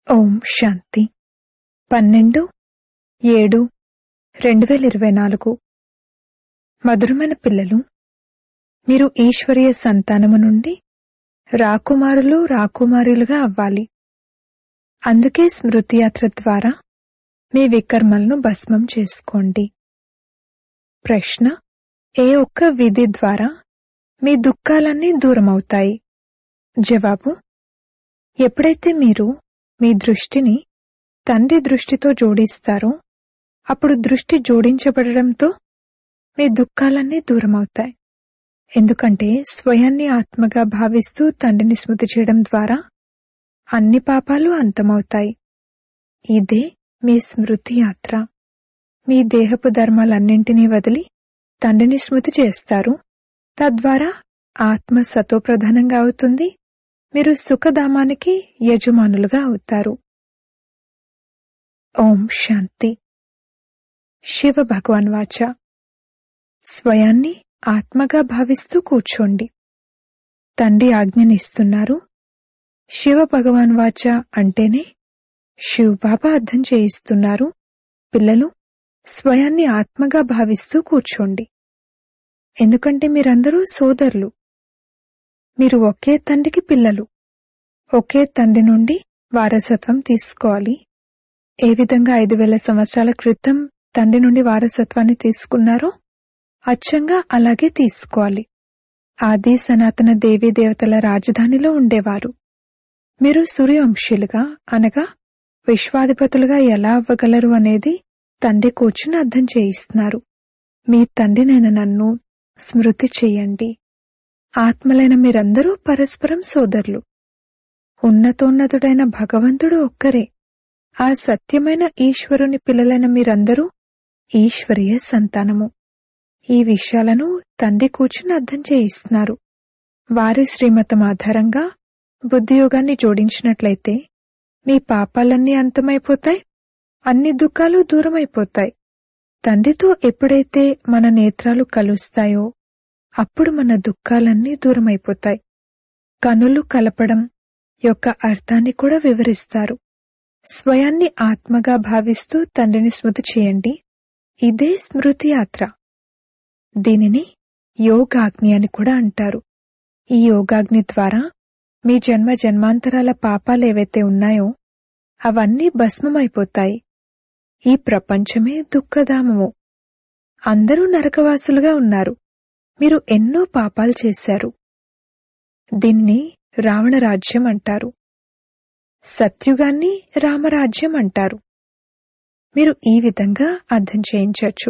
ఓం శాంతి పన్నెండు ఏడు రెండు వేల ఇరవై నాలుగు మధురమైన పిల్లలు మీరు ఈశ్వరీయ సంతానము నుండి రాకుమారులు రాకుమారులుగా అవ్వాలి అందుకే స్మృతి యాత్ర ద్వారా మీ వికర్మలను భస్మం చేసుకోండి ప్రశ్న ఏ ఒక్క విధి ద్వారా మీ దుఃఖాలన్నీ దూరమవుతాయి జవాబు ఎప్పుడైతే మీరు మీ దృష్టిని తండ్రి దృష్టితో జోడిస్తారో అప్పుడు దృష్టి జోడించబడడంతో మీ దుఃఖాలన్నీ దూరమవుతాయి ఎందుకంటే స్వయాన్ని ఆత్మగా భావిస్తూ తండ్రిని స్మృతి చేయడం ద్వారా అన్ని పాపాలు అంతమవుతాయి ఇదే మీ స్మృతి యాత్ర మీ దేహపు ధర్మాలన్నింటినీ వదిలి తండ్రిని స్మృతి చేస్తారు తద్వారా ఆత్మ సతోప్రధానంగా అవుతుంది మీరు సుఖధామానికి యజమానులుగా అవుతారు ఓం శాంతి శివ భగవాన్ వాచ స్వయాన్ని ఆత్మగా భావిస్తూ కూర్చోండి తండ్రి ఆజ్ఞనిస్తున్నారు శివ భగవాన్ వాచ అంటేనే శివ్ బాబా అర్థం చేయిస్తున్నారు పిల్లలు స్వయాన్ని ఆత్మగా భావిస్తూ కూర్చోండి ఎందుకంటే మీరందరూ సోదరులు మీరు ఒకే తండ్రికి పిల్లలు ఒకే తండ్రి నుండి వారసత్వం తీసుకోవాలి ఏ విధంగా ఐదు వేల సంవత్సరాల క్రితం తండ్రి నుండి వారసత్వాన్ని తీసుకున్నారో అచ్చంగా అలాగే తీసుకోవాలి ఆది సనాతన దేవీ దేవతల రాజధానిలో ఉండేవారు మీరు సూర్యవంశీలుగా అనగా విశ్వాధిపతులుగా ఎలా అవ్వగలరు అనేది తండ్రి కూర్చుని అర్థం చేయిస్తున్నారు మీ తండ్రినైన నన్ను స్మృతి చెయ్యండి ఆత్మలైన మీరందరూ పరస్పరం సోదరులు ఉన్నతోన్నతుడైన భగవంతుడు ఒక్కరే ఆ సత్యమైన ఈశ్వరుని పిల్లలైన మీరందరూ ఈశ్వరీయ సంతానము ఈ విషయాలను తండ్రి కూర్చుని అర్థం చేయిస్తున్నారు వారి శ్రీమతం ఆధారంగా బుద్ధియోగాన్ని జోడించినట్లయితే మీ పాపాలన్నీ అంతమైపోతాయి అన్ని దుఃఖాలు దూరమైపోతాయి తండ్రితో ఎప్పుడైతే మన నేత్రాలు కలుస్తాయో అప్పుడు మన దుఃఖాలన్నీ దూరమైపోతాయి కనులు కలపడం యొక్క అర్థాన్ని కూడా వివరిస్తారు స్వయాన్ని ఆత్మగా భావిస్తూ తండ్రిని స్మృతి చేయండి ఇదే స్మృతి యాత్ర దీనిని యోగాగ్ని అని కూడా అంటారు ఈ యోగాగ్ని ద్వారా మీ జన్మ జన్మాంతరాల పాపాలు ఏవైతే ఉన్నాయో అవన్నీ భస్మమైపోతాయి ఈ ప్రపంచమే దుఃఖధామము అందరూ నరకవాసులుగా ఉన్నారు మీరు ఎన్నో పాపాలు చేశారు దీన్ని రావణ రాజ్యం అంటారు సత్యుగాన్ని రామరాజ్యం అంటారు మీరు ఈ విధంగా అర్థం చేయించవచ్చు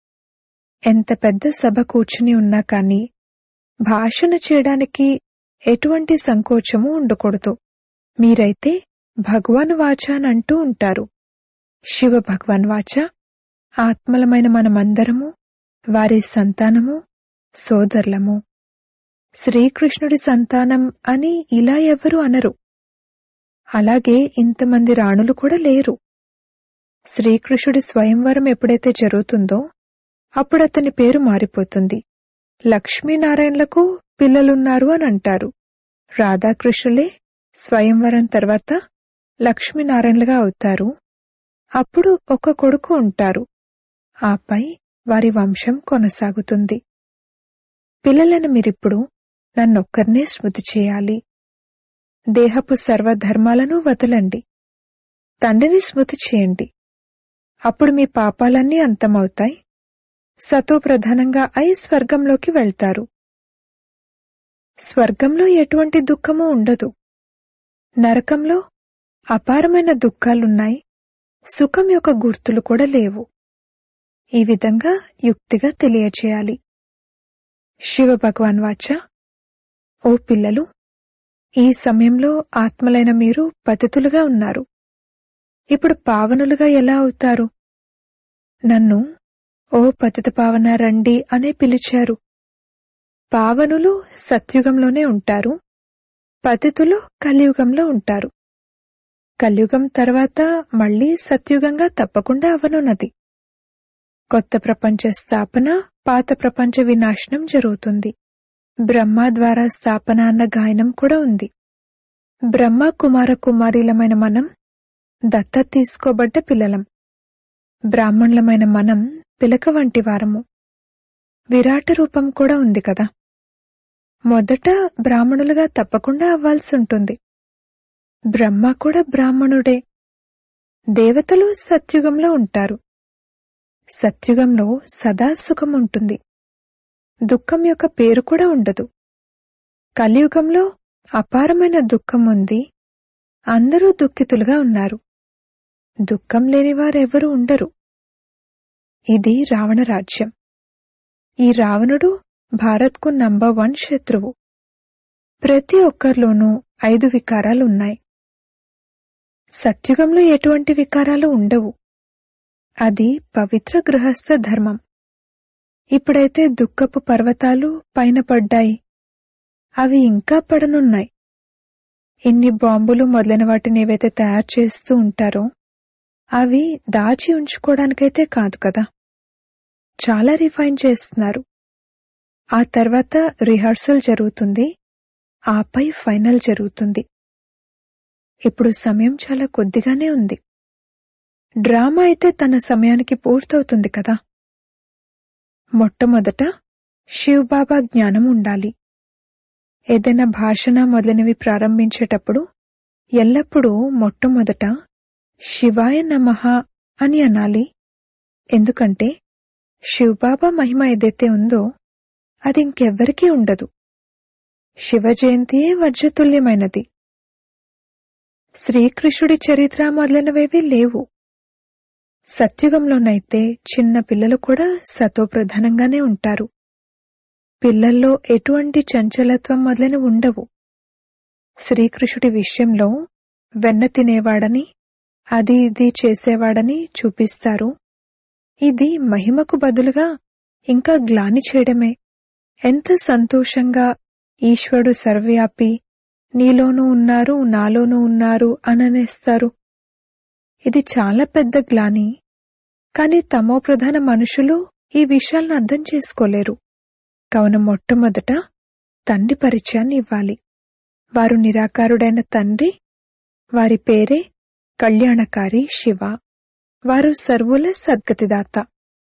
ఎంత పెద్ద సభ కూర్చుని ఉన్నా కానీ భాషణ చేయడానికి ఎటువంటి సంకోచము ఉండకూడదు మీరైతే భగవాన్ వాచ అని అంటూ ఉంటారు శివ భగవాన్ వాచ ఆత్మలమైన మనమందరము వారి సంతానము సోదరులము శ్రీకృష్ణుడి సంతానం అని ఇలా ఎవరు అనరు అలాగే ఇంతమంది రాణులు కూడా లేరు శ్రీకృష్ణుడి స్వయంవరం ఎప్పుడైతే జరుగుతుందో అప్పుడు అతని పేరు మారిపోతుంది లక్ష్మీనారాయణలకు పిల్లలున్నారు అని అంటారు రాధాకృష్ణులే స్వయంవరం తర్వాత లక్ష్మీనారాయణలుగా అవుతారు అప్పుడు ఒక కొడుకు ఉంటారు ఆపై వారి వంశం కొనసాగుతుంది పిల్లలను మీరిప్పుడు నన్నొక్కరినే స్మృతి చేయాలి దేహపు సర్వధర్మాలను వదలండి తండ్రిని స్మృతి చేయండి అప్పుడు మీ పాపాలన్నీ అంతమవుతాయి సతో ప్రధానంగా అయి స్వర్గంలోకి వెళ్తారు స్వర్గంలో ఎటువంటి దుఃఖము ఉండదు నరకంలో అపారమైన దుఃఖాలున్నాయి సుఖం యొక్క గుర్తులు కూడా లేవు ఈ విధంగా యుక్తిగా తెలియచేయాలి శివ భగవాన్ వాచ ఓ పిల్లలు ఈ సమయంలో ఆత్మలైన మీరు పతితులుగా ఉన్నారు ఇప్పుడు పావనులుగా ఎలా అవుతారు నన్ను ఓ పతిత పావన రండి అనే పిలిచారు పావనులు సత్యుగంలోనే ఉంటారు పతితులు కలియుగంలో ఉంటారు కలియుగం తర్వాత మళ్లీ సత్యుగంగా తప్పకుండా అవనున్నది కొత్త ప్రపంచ స్థాపన పాత ప్రపంచ వినాశనం జరుగుతుంది బ్రహ్మ ద్వారా స్థాపన అన్న గాయనం కూడా ఉంది బ్రహ్మ కుమార కుమారీలమైన మనం దత్తత తీసుకోబడ్డ పిల్లలం బ్రాహ్మణులమైన మనం పిలక వంటి వారము విరాట రూపం కూడా ఉంది కదా మొదట బ్రాహ్మణులుగా తప్పకుండా అవ్వాల్సి ఉంటుంది బ్రహ్మ కూడా బ్రాహ్మణుడే దేవతలు సత్యుగంలో ఉంటారు సత్యుగంలో సదా సుఖం ఉంటుంది దుఃఖం యొక్క పేరు కూడా ఉండదు కలియుగంలో అపారమైన దుఃఖం ఉంది అందరూ దుఃఖితులుగా ఉన్నారు దుఃఖం లేని వారెవరూ ఉండరు ఇది రావణ రాజ్యం ఈ రావణుడు భారత్కు నంబర్ వన్ శత్రువు ప్రతి ఒక్కరిలోనూ ఐదు వికారాలు ఉన్నాయి సత్యుగంలో ఎటువంటి వికారాలు ఉండవు అది పవిత్ర గృహస్థ ధర్మం ఇప్పుడైతే దుఃఖపు పర్వతాలు పైన పడ్డాయి అవి ఇంకా పడనున్నాయి ఇన్ని బాంబులు మొదలైన వాటిని ఏవైతే తయారు చేస్తూ ఉంటారో అవి దాచి ఉంచుకోవడానికైతే కాదు కదా చాలా రిఫైన్ చేస్తున్నారు ఆ తర్వాత రిహార్సల్ జరుగుతుంది ఆపై ఫైనల్ జరుగుతుంది ఇప్పుడు సమయం చాలా కొద్దిగానే ఉంది డ్రామా అయితే తన సమయానికి పూర్తవుతుంది కదా మొట్టమొదట శివబాబా జ్ఞానం ఉండాలి ఏదైనా భాషణ మొదలైనవి ప్రారంభించేటప్పుడు ఎల్లప్పుడూ మొట్టమొదట శివాయ నమః అని అనాలి ఎందుకంటే శివబాబా మహిమ ఏదైతే ఉందో అది ఇంకెవ్వరికీ ఉండదు శివ జయంతియే వర్జతుల్యమైనది శ్రీకృష్ణుడి చరిత్ర మొదలైనవేవీ లేవు సత్యుగంలోనైతే చిన్న పిల్లలు కూడా సతోప్రధానంగానే ఉంటారు పిల్లల్లో ఎటువంటి చంచలత్వం మొదలైనవి ఉండవు శ్రీకృష్ణుడి విషయంలో వెన్న తినేవాడని అది ఇది చేసేవాడని చూపిస్తారు ఇది మహిమకు బదులుగా ఇంకా గ్లాని చేయడమే ఎంత సంతోషంగా ఈశ్వరుడు సర్వవ్యాపి నీలోనూ ఉన్నారు నాలోనూ ఉన్నారు అననేస్తారు ఇది చాలా పెద్ద గ్లాని కాని తమో ప్రధాన మనుషులు ఈ విషయాలను అర్థం చేసుకోలేరు కావున మొట్టమొదట తండ్రి పరిచయాన్ని ఇవ్వాలి వారు నిరాకారుడైన తండ్రి వారి పేరే కళ్యాణకారి శివ వారు సర్వుల సద్గతిదాత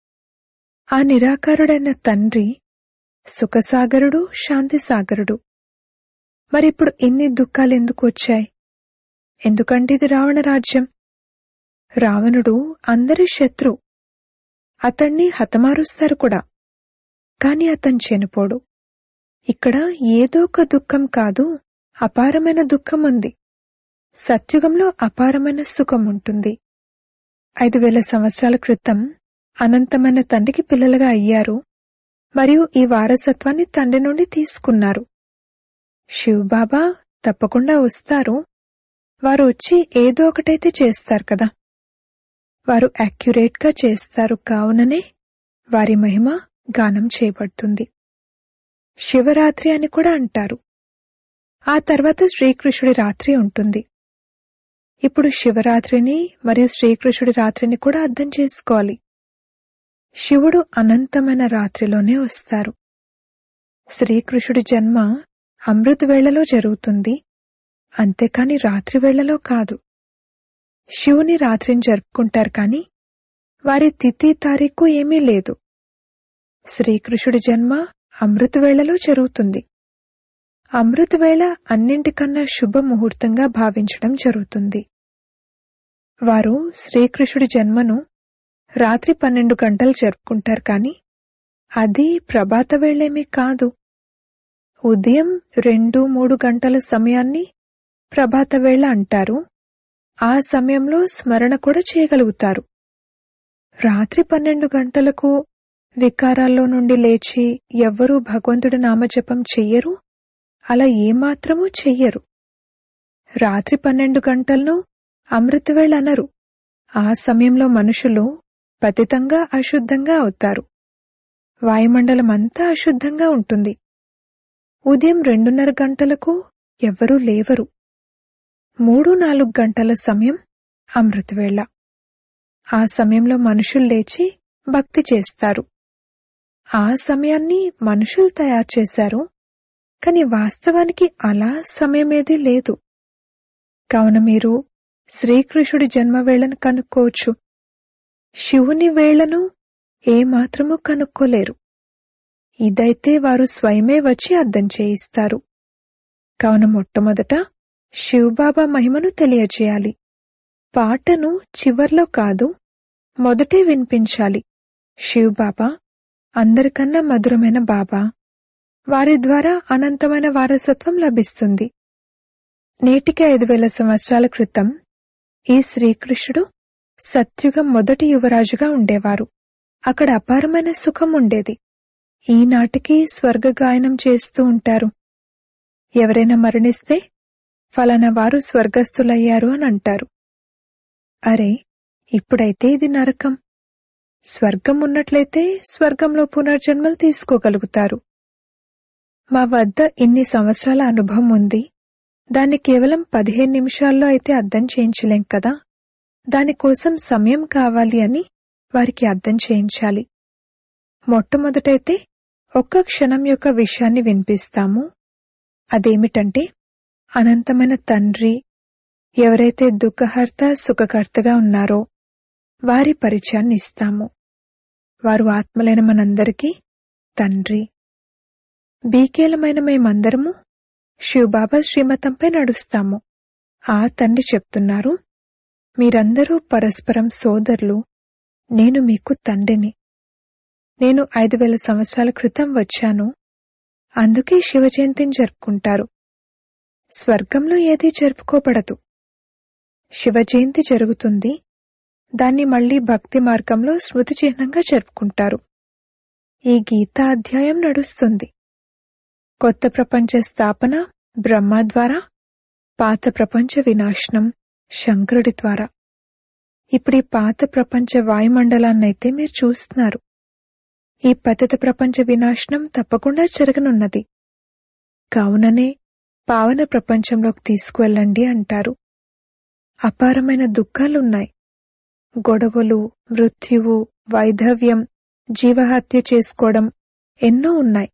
ఆ నిరాకారుడైన తండ్రి సుఖసాగరుడు శాంతిసాగరుడు మరిప్పుడు ఇన్ని దుఃఖాలు ఎందుకు వచ్చాయి ఎందుకంటే ఇది రావణ రాజ్యం రావణుడు అందరి శత్రు అతన్ని హతమారుస్తారు కూడా కాని అతను చనిపోడు ఇక్కడ ఏదో ఒక దుఃఖం కాదు అపారమైన దుఃఖం ఉంది సత్యుగంలో అపారమైన సుఖం ఉంటుంది ఐదు వేల సంవత్సరాల క్రితం అనంతమైన తండ్రికి పిల్లలుగా అయ్యారు మరియు ఈ వారసత్వాన్ని తండ్రి నుండి తీసుకున్నారు శివబాబా తప్పకుండా వస్తారు వారు వచ్చి ఏదో ఒకటైతే చేస్తారు కదా వారు యాక్యురేట్ గా చేస్తారు కావుననే వారి మహిమ గానం చేయబడుతుంది శివరాత్రి అని కూడా అంటారు ఆ తర్వాత శ్రీకృష్ణుడి రాత్రి ఉంటుంది ఇప్పుడు శివరాత్రిని మరియు శ్రీకృష్ణుడి రాత్రిని కూడా అర్థం చేసుకోవాలి శివుడు అనంతమైన రాత్రిలోనే వస్తారు శ్రీకృష్ణుడి జన్మ అమృత వేళలో జరుగుతుంది అంతేకాని రాత్రి వేళలో కాదు శివుని రాత్రిని జరుపుకుంటారు కాని వారి తిథి తారీఖు ఏమీ లేదు శ్రీకృష్ణుడి జన్మ అమృత వేళలో జరుగుతుంది అమృత వేళ అన్నింటికన్నా శుభ ముహూర్తంగా భావించడం జరుగుతుంది వారు శ్రీకృష్ణుడి జన్మను రాత్రి పన్నెండు గంటలు జరుపుకుంటారు కాని అది ప్రభాత వేళేమీ కాదు ఉదయం రెండు మూడు గంటల సమయాన్ని ప్రభాత వేళ అంటారు ఆ సమయంలో స్మరణ కూడా చేయగలుగుతారు రాత్రి పన్నెండు గంటలకు వికారాల్లో నుండి లేచి ఎవ్వరూ భగవంతుడి నామజపం చెయ్యరు అలా ఏమాత్రమూ చెయ్యరు రాత్రి పన్నెండు గంటలను అమృతవేళ అనరు ఆ సమయంలో మనుషులు పతితంగా అశుద్ధంగా అవుతారు వాయుమండలం అంతా అశుద్ధంగా ఉంటుంది ఉదయం రెండున్నర గంటలకు ఎవ్వరూ లేవరు మూడు నాలుగు గంటల సమయం అమృతవేళ ఆ సమయంలో మనుషులు లేచి భక్తి చేస్తారు ఆ సమయాన్ని మనుషులు తయారు చేశారు కాని వాస్తవానికి అలా సమయమేదీ లేదు కావున మీరు శ్రీకృష్ణుడి జన్మ వేళను కనుక్కోవచ్చు శివుని వేళను ఏమాత్రము కనుక్కోలేరు ఇదైతే వారు స్వయమే వచ్చి అర్థం చేయిస్తారు కావున మొట్టమొదట శివబాబా మహిమను తెలియజేయాలి పాటను చివర్లో కాదు మొదటే వినిపించాలి శివబాబా అందరికన్నా మధురమైన బాబా వారి ద్వారా అనంతమైన వారసత్వం లభిస్తుంది నేటికి ఐదు వేల సంవత్సరాల క్రితం ఈ శ్రీకృష్ణుడు సత్యుగం మొదటి యువరాజుగా ఉండేవారు అక్కడ అపారమైన సుఖం ఉండేది ఈనాటికి స్వర్గ గాయనం చేస్తూ ఉంటారు ఎవరైనా మరణిస్తే ఫలానా వారు స్వర్గస్థులయ్యారు అని అంటారు అరే ఇప్పుడైతే ఇది నరకం స్వర్గం ఉన్నట్లయితే స్వర్గంలో పునర్జన్మలు తీసుకోగలుగుతారు మా వద్ద ఇన్ని సంవత్సరాల అనుభవం ఉంది దాన్ని కేవలం పదిహేను నిమిషాల్లో అయితే అర్థం చేయించలేం కదా దానికోసం సమయం కావాలి అని వారికి అర్థం చేయించాలి మొట్టమొదటైతే ఒక్క క్షణం యొక్క విషయాన్ని వినిపిస్తాము అదేమిటంటే అనంతమైన తండ్రి ఎవరైతే దుఃఖహర్త సుఖకర్తగా ఉన్నారో వారి పరిచయాన్ని ఇస్తాము వారు ఆత్మలైన మనందరికీ తండ్రి బీకేలమైన మేమందరము శివబాబా శ్రీమతంపై నడుస్తాము ఆ తండ్రి చెప్తున్నారు మీరందరూ పరస్పరం సోదరులు నేను మీకు తండ్రిని నేను ఐదు వేల సంవత్సరాల క్రితం వచ్చాను అందుకే శివ జయంతిని జరుపుకుంటారు స్వర్గంలో ఏదీ జరుపుకోబడదు శివ జయంతి జరుగుతుంది దాన్ని మళ్లీ భక్తి మార్గంలో స్మృతి చిహ్నంగా జరుపుకుంటారు ఈ గీతా అధ్యాయం నడుస్తుంది కొత్త ప్రపంచ స్థాపన బ్రహ్మ ద్వారా పాత ప్రపంచ వినాశనం శంకరుడి ద్వారా ఇప్పుడు ఈ పాత ప్రపంచ వాయుమండలాన్నైతే మీరు చూస్తున్నారు ఈ పతిత ప్రపంచ వినాశనం తప్పకుండా జరగనున్నది కావుననే పావన ప్రపంచంలోకి తీసుకువెళ్ళండి అంటారు అపారమైన దుఃఖాలున్నాయి గొడవలు మృత్యువు వైధవ్యం జీవహత్య చేసుకోవడం ఎన్నో ఉన్నాయి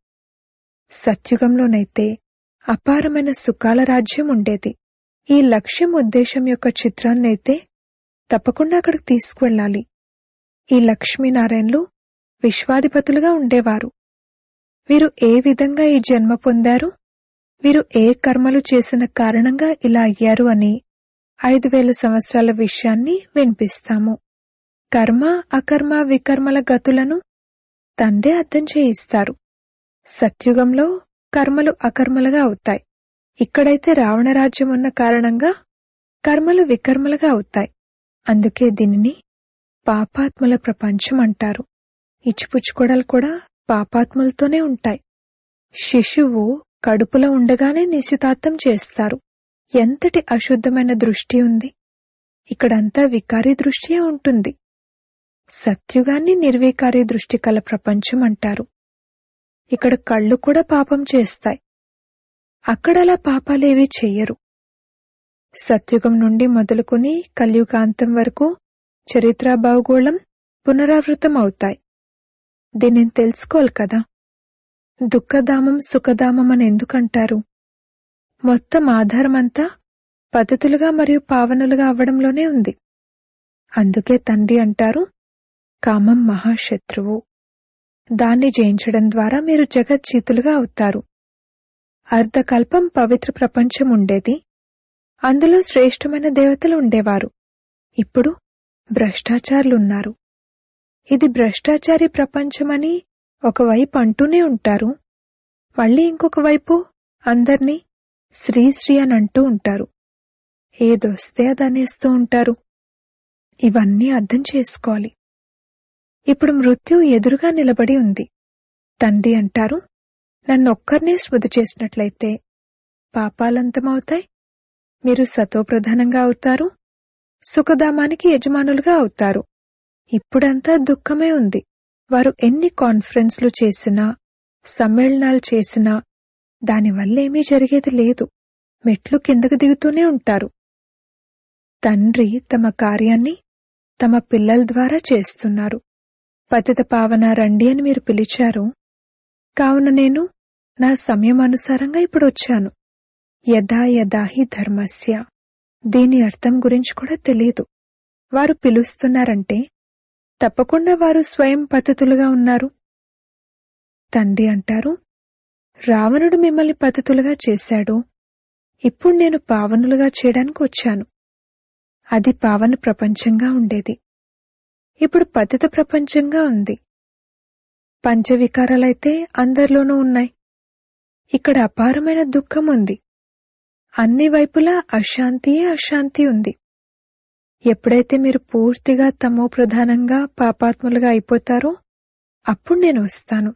సత్యుగంలోనైతే అపారమైన సుఖాల రాజ్యం ఉండేది ఈ లక్ష్యం ఉద్దేశం యొక్క చిత్రాన్నైతే తప్పకుండా అక్కడికి తీసుకువెళ్ళాలి ఈ లక్ష్మీనారాయణలు విశ్వాధిపతులుగా ఉండేవారు వీరు ఏ విధంగా ఈ జన్మ పొందారు వీరు ఏ కర్మలు చేసిన కారణంగా ఇలా అయ్యారు అని ఐదు వేల సంవత్సరాల విషయాన్ని వినిపిస్తాము కర్మ అకర్మ వికర్మల గతులను తండ్రి అర్థం చేయిస్తారు సత్యుగంలో కర్మలు అకర్మలుగా అవుతాయి ఇక్కడైతే రావణ రాజ్యం ఉన్న కారణంగా కర్మలు వికర్మలుగా అవుతాయి అందుకే దీనిని పాపాత్ముల ప్రపంచం అంటారు ఇచ్చిపుచ్చుకోవడాలు కూడా పాపాత్ములతోనే ఉంటాయి శిశువు కడుపులో ఉండగానే నిశ్చితార్థం చేస్తారు ఎంతటి అశుద్ధమైన దృష్టి ఉంది ఇక్కడంతా వికారీ దృష్టియే ఉంటుంది సత్యుగాన్ని నిర్వికారీ దృష్టి కల ప్రపంచం అంటారు ఇక్కడ కళ్ళు కూడా పాపం చేస్తాయి అక్కడలా పాపాలేవీ చెయ్యరు సత్యుగం నుండి మొదలుకొని కలియుగాంతం వరకు చరిత్ర భౌగోళం పునరావృతం అవుతాయి దీనిని తెలుసుకోవాలి కదా దుఃఖధామం సుఖధామం అని ఎందుకంటారు మొత్తం ఆధారమంతా పద్ధతులుగా మరియు పావనులుగా అవ్వడంలోనే ఉంది అందుకే తండ్రి అంటారు కామం మహాశత్రువు దాన్ని జయించడం ద్వారా మీరు జగజ్జీతులుగా అవుతారు అర్ధకల్పం పవిత్ర ప్రపంచం ఉండేది అందులో శ్రేష్టమైన దేవతలు ఉండేవారు ఇప్పుడు భ్రష్టాచారులున్నారు ఇది భ్రష్టాచారి ప్రపంచమని ఒకవైపు అంటూనే ఉంటారు మళ్ళీ ఇంకొక వైపు అందర్నీ శ్రీ శ్రీ అని అంటూ ఉంటారు ఏదొస్తే అది అనేస్తూ ఉంటారు ఇవన్నీ అర్థం చేసుకోవాలి ఇప్పుడు మృత్యు ఎదురుగా నిలబడి ఉంది తండ్రి అంటారు నన్నొక్కరినే స్మృతి చేసినట్లయితే పాపాలంతమవుతాయి మీరు సతోప్రధానంగా అవుతారు సుఖధామానికి యజమానులుగా అవుతారు ఇప్పుడంతా దుఃఖమే ఉంది వారు ఎన్ని కాన్ఫరెన్స్లు చేసినా సమ్మేళనాలు చేసినా దానివల్ల ఏమీ జరిగేది లేదు మెట్లు కిందకు దిగుతూనే ఉంటారు తండ్రి తమ కార్యాన్ని తమ పిల్లల ద్వారా చేస్తున్నారు పతిత పావన రండి అని మీరు పిలిచారు కావున నేను నా సమయం అనుసారంగా ఇప్పుడు వచ్చాను యథా యథా హి ధర్మస్య దీని అర్థం గురించి కూడా తెలియదు వారు పిలుస్తున్నారంటే తప్పకుండా వారు స్వయం పతితులుగా ఉన్నారు తండ్రి అంటారు రావణుడు మిమ్మల్ని పతితులుగా చేశాడు ఇప్పుడు నేను పావనులుగా చేయడానికి వచ్చాను అది పావన ప్రపంచంగా ఉండేది ఇప్పుడు పతిత ప్రపంచంగా ఉంది పంచవికారాలైతే అందరిలోనూ ఉన్నాయి ఇక్కడ అపారమైన దుఃఖం ఉంది అన్ని వైపులా అశాంతియే అశాంతి ఉంది ఎప్పుడైతే మీరు పూర్తిగా తమో ప్రధానంగా పాపాత్ములుగా అయిపోతారో అప్పుడు నేను వస్తాను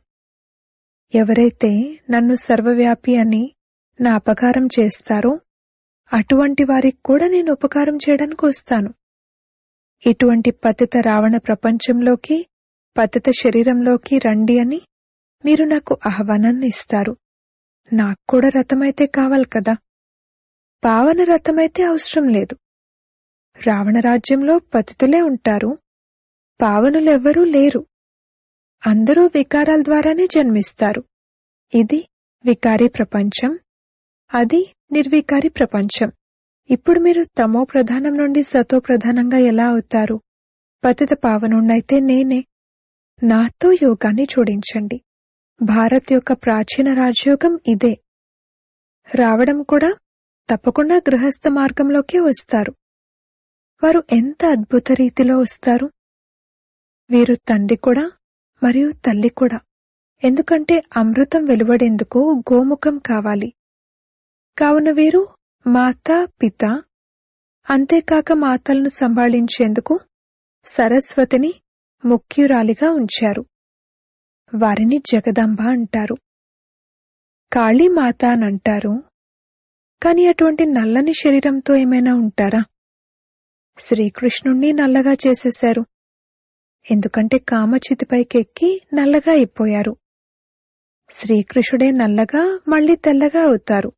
ఎవరైతే నన్ను సర్వవ్యాపి అని నా అపకారం చేస్తారో అటువంటి వారికి కూడా నేను ఉపకారం చేయడానికి వస్తాను ఇటువంటి పతిత రావణ ప్రపంచంలోకి పతిత శరీరంలోకి రండి అని మీరు నాకు ఆహ్వానాన్ని ఇస్తారు నాకు కూడా రథమైతే కావాలి కదా పావన రథమైతే అవసరం లేదు రావణ రాజ్యంలో పతితులే ఉంటారు పావనులెవ్వరూ లేరు అందరూ వికారాల ద్వారానే జన్మిస్తారు ఇది వికారి ప్రపంచం అది నిర్వికారి ప్రపంచం ఇప్పుడు మీరు తమో ప్రధానం నుండి సతో ప్రధానంగా ఎలా అవుతారు పతిత పావనుణ్ణైతే నేనే నాతో యోగాన్ని జోడించండి భారత్ యొక్క ప్రాచీన రాజయోగం ఇదే రావడం కూడా తప్పకుండా గృహస్థ మార్గంలోకి వస్తారు వారు ఎంత అద్భుత రీతిలో వస్తారు వీరు తండ్రి కూడా మరియు తల్లి కూడా ఎందుకంటే అమృతం వెలువడేందుకు గోముఖం కావాలి కావున వీరు మాత పిత అంతేకాక మాతలను సంభాళించేందుకు సరస్వతిని ముఖ్యురాలిగా ఉంచారు వారిని జగదంబ అంటారు కాళీమాత అని అంటారు కాని అటువంటి నల్లని శరీరంతో ఏమైనా ఉంటారా శ్రీకృష్ణుణ్ణి నల్లగా చేసేశారు ఎందుకంటే కామచితిపైకి ఎక్కి నల్లగా అయిపోయారు శ్రీకృష్ణుడే నల్లగా మళ్ళీ తెల్లగా అవుతారు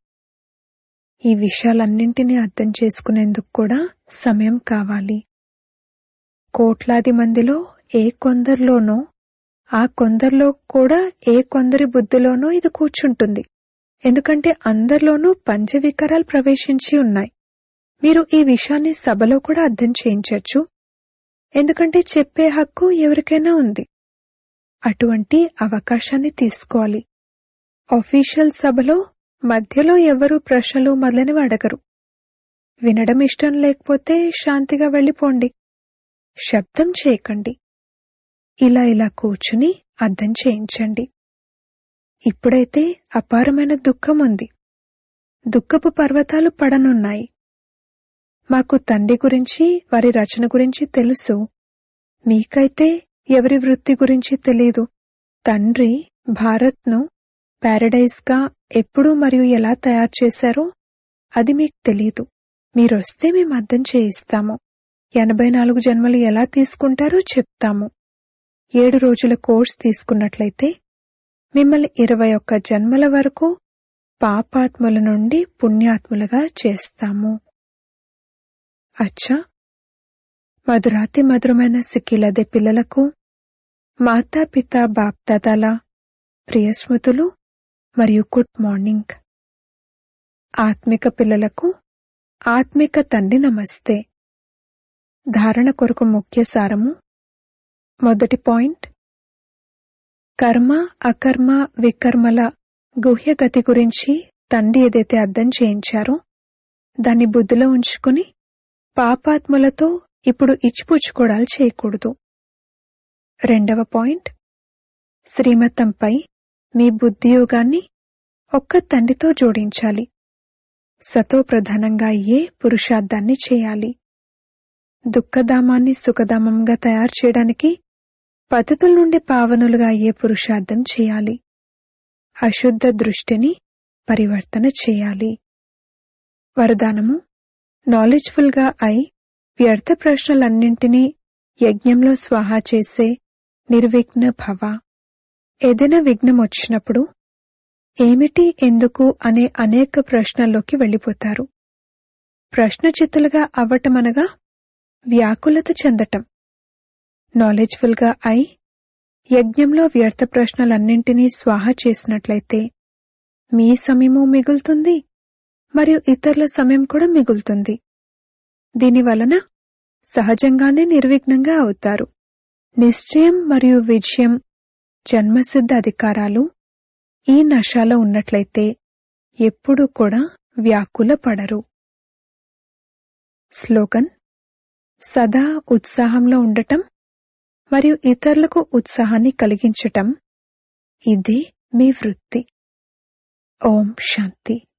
ఈ విషయాలన్నింటినీ అర్థం చేసుకునేందుకు కూడా సమయం కావాలి కోట్లాది మందిలో ఏ కొందరిలోనో ఆ కొందరిలో కూడా ఏ కొందరి బుద్ధిలోనో ఇది కూర్చుంటుంది ఎందుకంటే అందరిలోనూ పంచవికారాలు ప్రవేశించి ఉన్నాయి మీరు ఈ విషయాన్ని సభలో కూడా అర్థం చేయించవచ్చు ఎందుకంటే చెప్పే హక్కు ఎవరికైనా ఉంది అటువంటి అవకాశాన్ని తీసుకోవాలి అఫీషియల్ సభలో మధ్యలో ఎవరు ప్రశ్నలు మొదలైనవి అడగరు వినడం ఇష్టం లేకపోతే శాంతిగా వెళ్ళిపోండి శబ్దం చేయకండి ఇలా ఇలా కూర్చుని అర్థం చేయించండి ఇప్పుడైతే అపారమైన దుఃఖం ఉంది దుఃఖపు పర్వతాలు పడనున్నాయి మాకు తండ్రి గురించి వారి రచన గురించి తెలుసు మీకైతే ఎవరి వృత్తి గురించి తెలీదు తండ్రి భారత్ను ప్యారడైజ్గా ఎప్పుడు మరియు ఎలా తయారు చేశారో అది మీకు తెలీదు మీరొస్తే మేము అర్థం చేయిస్తాము ఎనభై నాలుగు జన్మలు ఎలా తీసుకుంటారో చెప్తాము ఏడు రోజుల కోర్స్ తీసుకున్నట్లయితే మిమ్మల్ని ఇరవై ఒక్క జన్మల వరకు పాపాత్ముల నుండి పుణ్యాత్ములుగా చేస్తాము అచ్చా మధురాతి మధురమైన సిక్కిలదే పిల్లలకు మాతాపిత బాప్దాదాల ప్రియ స్మృతులు మరియు గుడ్ మార్నింగ్ ఆత్మిక పిల్లలకు ఆత్మిక తండ్రి నమస్తే ధారణ కొరకు ముఖ్య సారము మొదటి పాయింట్ కర్మ అకర్మ వికర్మల గుహ్యగతి గురించి తండ్రి ఏదైతే అర్థం చేయించారో దాన్ని బుద్ధిలో ఉంచుకుని పాపాత్ములతో ఇప్పుడు ఇచ్చిపుచ్చుకోవడాలు చేయకూడదు రెండవ పాయింట్ శ్రీమతంపై మీ బుద్ధియోగాన్ని ఒక్క తండ్రితో జోడించాలి సతో ప్రధానంగా అయ్యే పురుషార్థాన్ని చేయాలి దుఃఖధామాన్ని సుఖధామంగా తయారు చేయడానికి పద్ధతుల నుండి పావనులుగా అయ్యే పురుషార్థం చేయాలి అశుద్ధ దృష్టిని పరివర్తన చేయాలి వరదానము నాలెడ్జ్ఫుల్ గా అయి వ్యర్థ ప్రశ్నలన్నింటినీ యజ్ఞంలో స్వాహా చేసే నిర్విఘ్న భవ ఏదైనా విఘ్నం వచ్చినప్పుడు ఏమిటి ఎందుకు అనే అనేక ప్రశ్నల్లోకి వెళ్ళిపోతారు ప్రశ్నచిత్తులుగా అవ్వటమనగా వ్యాకులత చెందటం నాలెడ్జ్ఫుల్ గా అయి యజ్ఞంలో వ్యర్థ ప్రశ్నలన్నింటినీ స్వాహ చేసినట్లయితే మీ సమయము మిగులుతుంది మరియు ఇతరుల సమయం కూడా మిగులుతుంది దీని వలన సహజంగానే నిర్విఘ్నంగా అవుతారు నిశ్చయం మరియు విజయం జన్మసిద్ధ అధికారాలు ఈ నశాలో ఉన్నట్లయితే ఎప్పుడూ కూడా వ్యాకుల పడరు స్లోగన్ సదా ఉత్సాహంలో ఉండటం మరియు ఇతరులకు ఉత్సాహాన్ని కలిగించటం ఇదే మీ వృత్తి ఓం శాంతి